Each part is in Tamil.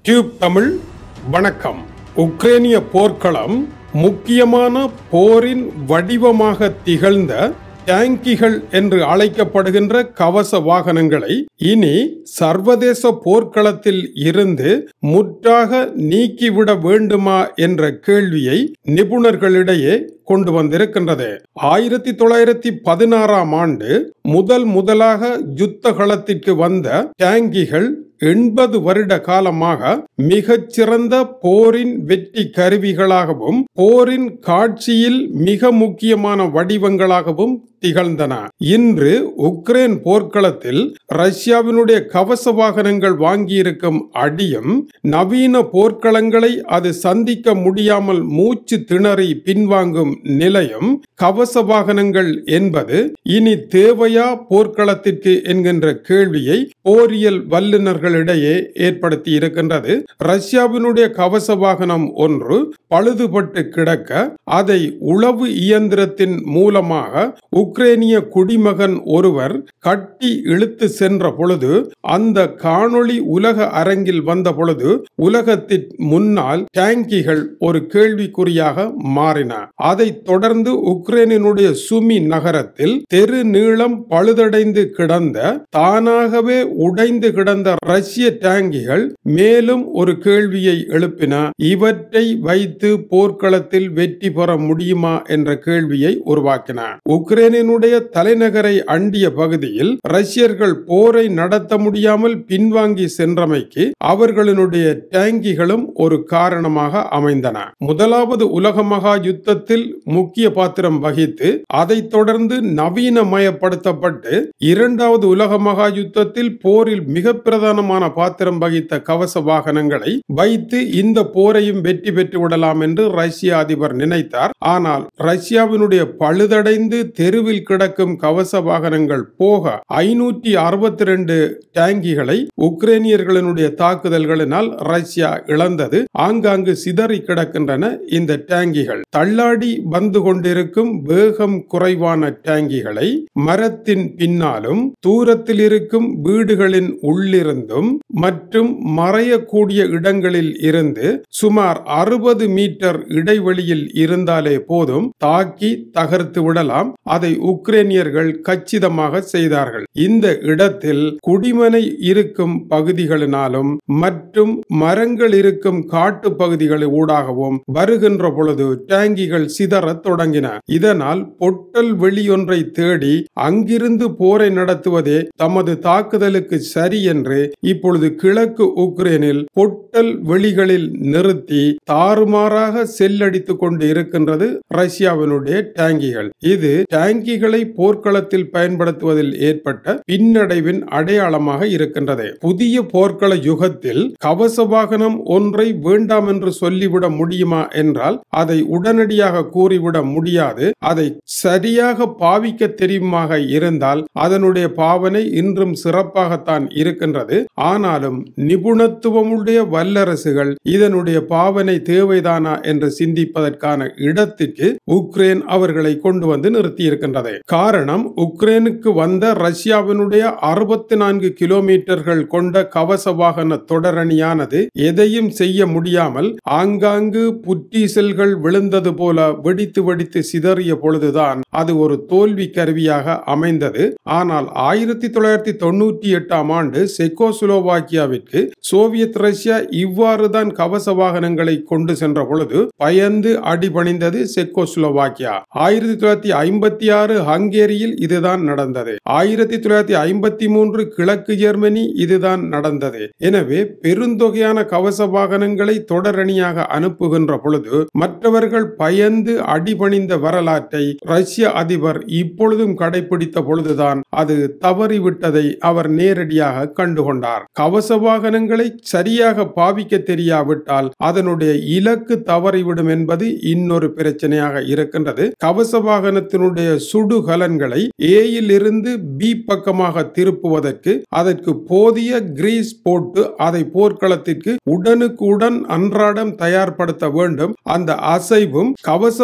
டியூப் தமிழ் வணக்கம் உக்ரேனிய போர்க்களம் முக்கியமான போரின் வடிவமாக திகழ்ந்த டேங்கிகள் என்று அழைக்கப்படுகின்ற கவச வாகனங்களை இனி சர்வதேச போர்க்களத்தில் இருந்து முற்றாக நீக்கிவிட வேண்டுமா என்ற கேள்வியை நிபுணர்களிடையே கொண்டு வந்திருக்கின்றது ஆயிரத்தி தொள்ளாயிரத்தி பதினாறாம் ஆண்டு முதல் முதலாக யுத்த களத்திற்கு வந்த டேங்கிகள் எண்பது வருட காலமாக மிகச்சிறந்த போரின் வெற்றி கருவிகளாகவும் போரின் காட்சியில் மிக முக்கியமான வடிவங்களாகவும் திகழ்ந்தன இன்று உக்ரைன் போர்க்களத்தில் ரஷ்யாவினுடைய கவச வாகனங்கள் வாங்கியிருக்கும் அடியும் நவீன போர்க்களங்களை அது சந்திக்க முடியாமல் மூச்சு திணறி பின்வாங்கும் நிலையும் கவச வாகனங்கள் என்பது இனி தேவையா போர்க்களத்திற்கு என்கின்ற கேள்வியை போரியல் வல்லுநர்களிடையே ஏற்படுத்தி இருக்கின்றது ரஷ்யாவினுடைய கவச வாகனம் ஒன்று பழுதுபட்டு கிடக்க அதை உளவு இயந்திரத்தின் மூலமாக உக்ரேனிய குடிமகன் ஒருவர் கட்டி இழுத்து சென்ற பொழுது அந்த காணொளி உலக அரங்கில் வந்த பொழுது உலகத்தின் முன்னால் டேங்கிகள் ஒரு கேள்விக்குறியாக மாறின அதைத் தொடர்ந்து உக்ரைனினுடைய சுமி நகரத்தில் தெரு நீளம் பழுதடைந்து கிடந்த தானாகவே உடைந்து கிடந்த ரஷ்ய டேங்கிகள் மேலும் ஒரு கேள்வியை எழுப்பின இவற்றை வைத்து போர்க்களத்தில் வெற்றி பெற முடியுமா என்ற கேள்வியை உருவாக்கின உக்ரைனினுடைய தலைநகரை அண்டிய பகுதியில் ரஷ்யர்கள் போரை நடத்த முடியாமல் பின்வாங்கி சென்றமைக்கு அவர்களினுடைய டேங்கிகளும் ஒரு காரணமாக அமைந்தன முதலாவது உலக மகா யுத்தத்தில் முக்கிய பாத்திரம் வகித்து அதைத் தொடர்ந்து நவீனமயப்படுத்தப்பட்டு இரண்டாவது உலக மகா யுத்தத்தில் போரில் மிக பிரதானமான பாத்திரம் வகித்த கவச வாகனங்களை வைத்து இந்த போரையும் வெற்றி பெற்று விடலாம் என்று ரஷ்ய அதிபர் நினைத்தார் ஆனால் ரஷ்யாவினுடைய பழுதடைந்து தெருவில் கிடக்கும் கவச வாகனங்கள் போக ஐநூற்றி அறுபத்தி ரெண்டு டேங்கிகளை உக்ரைனியர்களினுடைய தாக்குதல்களினால் ரஷ்யா இழந்தது ஆங்காங்கு சிதறி கிடக்கின்றன இந்த டேங்கிகள் தள்ளாடி வந்து கொண்டிருக்கும் வேகம் குறைவான டேங்கிகளை மரத்தின் பின்னாலும் தூரத்தில் இருக்கும் வீடுகளின் உள்ளிருந்தும் மற்றும் மறையக்கூடிய இடங்களில் இருந்து சுமார் அறுபது மீட்டர் இடைவெளியில் இருந்தாலே போதும் தாக்கி தகர்த்து விடலாம் அதை உக்ரைனியர்கள் கச்சிதமாக செய்தார்கள் இந்த இடத்தில் குடிமனை இருக்கும் பகுதிகளினாலும் மற்றும் மரங்கள் இருக்கும் காட்டு பகுதிகள் ஊடாகவும் வருகின்ற பொழுது டேங்கிகள் சிதறத் தொடங்கின இதனால் பொட்டல் வெளியொன்றை தேடி அங்கிருந்து போரை நடத்துவதே தமது தாக்குதலுக்கு சரி என்று இப்பொழுது கிழக்கு உக்ரைனில் பொட்டல் வெளிகளில் நிறுத்தி தாறுமாறாக செல்லடித்துக் கொண்டு இருக்கின்றது ரஷ்யாவினுடைய டேங்கிகள் இது டேங்கிகளை போர்க்களத்தில் பயன்படுத்துவதில் ஏற்பட்ட பின்னடைவின் அடையாளமாக இருக்கின்றது புதிய போர்க்கள யுகத்தில் கவச வாகனம் ஒன்றை வேண்டாம் என்று சொல்லிவிட முடியுமா என்றால் அதை உடனடியாக கூறிவிட முடியாது அதை சரியாக பாவிக்க தெரியுமாக இருந்தால் அதனுடைய பாவனை இன்றும் சிறப்பாகத்தான் இருக்கின்றது ஆனாலும் நிபுணத்துவமுடைய வல்லரசுகள் இதனுடைய பாவனை தேவைதானா என்று சிந்திப்பதற்கான இடத்திற்கு உக்ரைன் அவர்களை கொண்டு வந்து நிறுத்தி இருக்கின்றது காரணம் உக்ரைனுக்கு வந்த ரஷ்யாவினுடைய அறுபத்தி நான்கு கிலோமீட்டர்கள் கொண்ட கவச வாகன தொடரணியானது எதையும் செய்ய முடியாமல் ஆங்காங்கு புற்றீசல்கள் விழுந்தது போல வெடித்து வெடித்து சிதறிய பொழுதுதான் அது ஒரு தோல்வி கருவியாக அமைந்தது ஆனால் ஆயிரத்தி தொள்ளாயிரத்தி தொண்ணூற்றி எட்டாம் ஆண்டு செக்கோசுலோவாக்கியாவிற்கு சோவியத் ரஷ்யா இவ்வாறு தான் கவச வாகனங்களை கொண்டு சென்ற பொழுது பயந்து அடிபணிந்தது செக்கோசுலோவாக்கியா ஆயிரத்தி தொள்ளாயிரத்தி ஐம்பத்தி ஆறு ஹங்கேரியில் இதுதான் நடந்தது ஆயிரத்தி தொள்ளாயிரத்தி ஐம்பத்தி மூன்று கிழக்கு ஜெர்மனி இதுதான் நடந்தது எனவே பெருந்தொகையான கவச வாகனங்களை தொடரணியாக அனுப்புகின்ற பொழுது மற்றவர்கள் பயந்து அடிபணிந்த வரலாற்றை ரஷ்ய அதிபர் இப்பொழுதும் கடைபிடித்த பொழுதுதான் அது தவறிவிட்டதை அவர் நேரடியாக கண்டுகொண்டார் கவச வாகனங்களை சரியாக பாவிக்க தெரியாவிட்டால் அதனுடைய இலக்கு தவறிவிடும் என்பது இன்னொரு பிரச்சனையாக இருக்கின்றது கவச வாகனத்தினுடைய சுடுகலன்களை ஏயில் இருந்து பி பக்கமாக திருப்புவதற்கு அதற்கு போதிய கிரீஸ் போட்டு அதை போர்க்களத்திற்கு உடனுக்குடன் அன்றாடம் தயார்படுத்த வேண்டும் அந்த அசைவும் கவச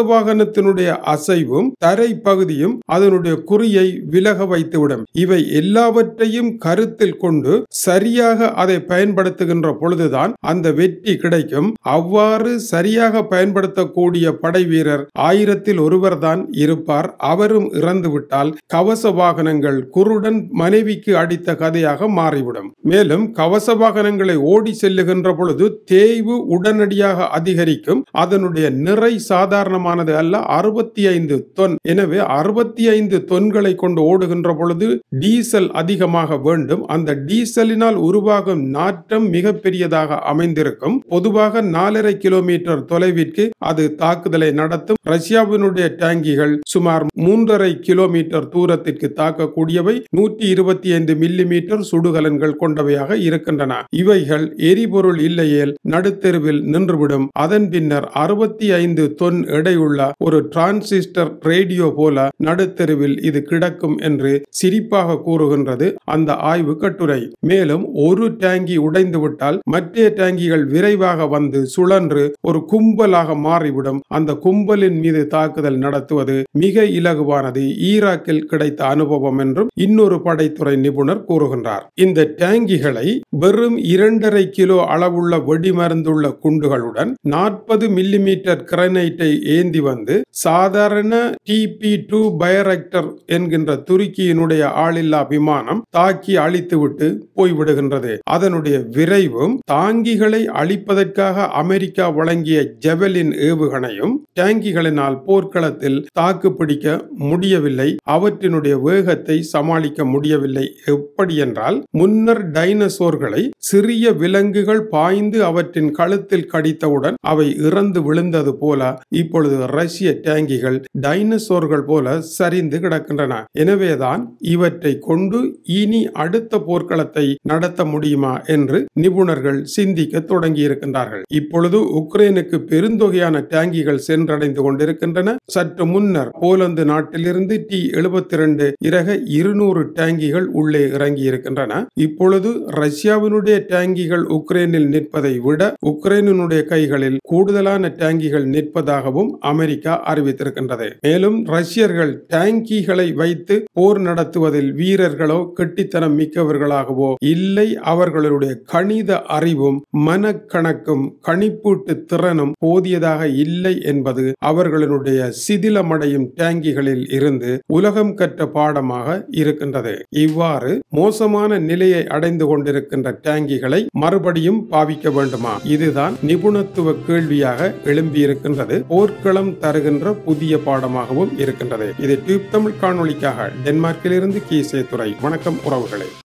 வாகனத்தினுடைய அசைவும் தரை பகுதியும் அதனுடைய குறியை விலக வைத்துவிடும் இவை எல்லாவற்றையும் கருத்தில் கொண்டு சரியாக அதை பயன்படுத்துகின்ற பொழுதுதான் அந்த வெற்றி கிடைக்கும் அவ்வாறு சரியாக பயன்படுத்தக்கூடிய படை வீரர் ஆயிரத்தில் ஒருவர் தான் இருப்பார் அவரும் இறந்துவிட்டால் கவச வாகனங்கள் குருடன் மனைவிக்கு அடித்த கதையாக மாறிவிடும் மேலும் கவச வாகனங்களை ஓடி செல்லுகின்ற பொழுது தேய்வு உடனடியாக அதிகரிக்கும் அதனுடைய நிறை சாதாரணமானது அல்ல அறுபத்தி ஐந்து தொன் எனவே அறுபத்தி ஐந்து தொன்களை கொண்டு ஓடுகின்ற பொழுது டீசல் அதிகமாக வேண்டும் அந்த டீசலினால் உருவாகும் நாற்றம் மிகப்பெரியதாக அமைந்திருக்கும் பொதுவாக நாலரை கிலோமீட்டர் தொலைவிற்கு அது தாக்குதலை நடத்தும் ரஷ்யாவினுடைய டேங்கிகள் சுமார் மூன்றரை கிலோமீட்டர் தூரத்திற்கு தாக்கக்கூடியவை நூற்றி இருபத்தி ஐந்து மில்லி மீட்டர் சுடுகலன்கள் கொண்டவையாக இருக்கின்றன இவைகள் எரிபொருள் இல்லையேல் நடுத்தெருவில் நின்றுவிடும் அதன் பின்னர் அறுபத்தி ஐந்து தொன் எடையுள்ள ஒரு டிரான்சிஸ்டர் ரேடியோ போல நடுத்தெருவில் இது கிடக்கும் என்று சிரிப்பாக கூறுகின்றது அந்த ஆய்வு கட்டுரை மேலும் ஒரு டேங்கி உடைந்து விட்டால் மற்ற டேங்கிகள் விரைவாக வந்து சுழன்று ஒரு கும்பலாக மாறிவிடும் அந்த கும்பலின் மீது தாக்குதல் நடத்துவது மிக இலகுவானது ஈராக்கில் கிடைத்த அனுபவம் என்றும் இன்னொரு படைத்துறை நிபுணர் கூறுகின்றார் இந்த டேங்கிகளை வெறும் இரண்டரை கிலோ அளவுள்ள வெடிமருந்துள்ள குண்டுகளுடன் நாற்பது மில்லிமீட்டர் கிரனைட்டை ஏந்தி வந்து சாதாரண டிபி டூ பயோரெக்டர் என்கின்ற துருக்கியினுடைய ஆளில்லா விமானம் தாக்கி அழித்துவிட்டு போய்விடுகின்றது அதனுடைய விரைவும் தாங்கிகளை அழிப்பதற்காக அமெரிக்கா வழங்கிய ஜெவலின் ஏவுகணையும் டேங்கிகளினால் போர்க்களத்தில் தாக்கு பிடிக்க முடியவில்லை அவற்றினுடைய வேகத்தை சமாளிக்க முடியவில்லை எப்படி என்றால் முன்னர் டைனசோர்களை சிறிய விலங்குகள் பாய்ந்து அவற்றின் கழுத்தில் கடித்தவுடன் அவை இறந்து விழுந்தது போல இப்பொழுது ரஷ்ய டேங்கிகள் டைனசோர்கள் போல சரிந்து கிடக்கின்றன எனவேதான் இவற்றை கொண்டு இனி அடுத்த போர்க்களத்தை நடத்த முடியுமா என்று நிபுணர்கள் சிந்திக்க தொடங்கி இருக்கின்றார்கள் இப்பொழுது உக்ரைனுக்கு பெருந்தொகையான டேங்கிகள் சென்றடைந்து கொண்டிருக்கின்றன சற்று முன்னர் போலந்து நாட்டிலிருந்து டி எழுபத்தி இரண்டு இறக இருநூறு டேங்கிகள் உள்ளே இறங்கி இருக்கின்றன இப்பொழுது ரஷ்யாவினுடைய டேங்கிகள் உக்ரைனில் நிற்பதை விட உக்ரைனுடைய கைகளில் கூடுதலான டேங்கிகள் நிற்பதாகவும் அமெரிக்கா அறிவித்திருக்கின்றது மேலும் ரஷ்யர்கள் டேங்கிகளை வைத்து போர் நடத்துவதில் வீரர்களோ கெட்டித்தனம் மிக்கவர்களாகவோ இல்லை அவர்களுடைய கணித அறிவும் மனக்கணக்கும் கணிப்பீட்டு திறனும் போதியதாக இல்லை என்பது அவர்களுடைய சிதிலமடையும் டேங்கிகளில் இருந்து உலகம் கற்ற பாடமாக இருக்கின்றது இவ்வாறு மோசமான நிலையை அடைந்து கொண்டிருக்கின்ற டேங்கிகளை மறுபடியும் பாவிக்க வேண்டுமா இதுதான் நிபுணத்துவ கேள்வியாக எழும்பியிருக்கின்றது போர்க்களம் தருகின்ற புதிய பாடமாகவும் இருக்கின்றது இது டியூப் தமிழ் காணொளிக்காக டென்மார்க்கிலிருந்து கீசே துறை வணக்கம் உறவுகளே